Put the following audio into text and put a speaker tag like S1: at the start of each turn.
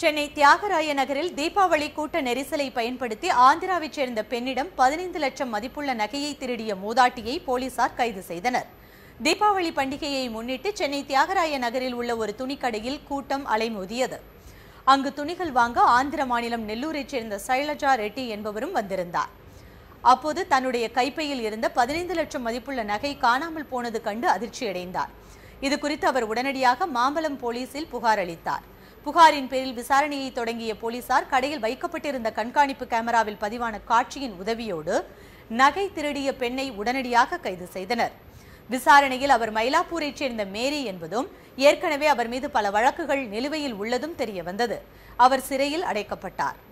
S1: சென்னை தியாகராய நகரில் தீபாவளி கூட்ட நெரிசலை பயன்படுத்தி ஆந்திராவைச் சேர்ந்த பெண்ணிடம் பதினைந்து லட்சம் மதிப்புள்ள நகையை திருடிய மூதாட்டியை போலீசார் கைது செய்தனர் தீபாவளி பண்டிகையை முன்னிட்டு சென்னை தியாகராய நகரில் உள்ள ஒரு துணிக்கடையில் கூட்டம் அலைமோதியது அங்கு துணிகள் வாங்க ஆந்திர மாநிலம் நெல்லூரைச் சேர்ந்த சைலஜா ரெட்டி என்பவரும் வந்திருந்தார் அப்போது தன்னுடைய கைப்பையில் இருந்த பதினைந்து லட்சம் மதிப்புள்ள நகை காணாமல் போனது கண்டு அதிர்ச்சியடைந்தார் இது குறித்து அவர் உடனடியாக மாம்பலம் போலீசில் புகார் அளித்தார் புகாரின் பேரில் விசாரணையை தொடங்கிய போலீசார் கடையில் வைக்கப்பட்டிருந்த கண்காணிப்பு கேமராவில் பதிவான காட்சியின் உதவியோடு நகை திருடிய பெண்ணை உடனடியாக கைது செய்தனர் விசாரணையில் அவர் மயிலாப்பூரைச் சேர்ந்த மேரி என்பதும் ஏற்கனவே அவர் மீது பல வழக்குகள் நிலுவையில் உள்ளதும் தெரிய வந்தது அவர் சிறையில் அடைக்கப்பட்டார்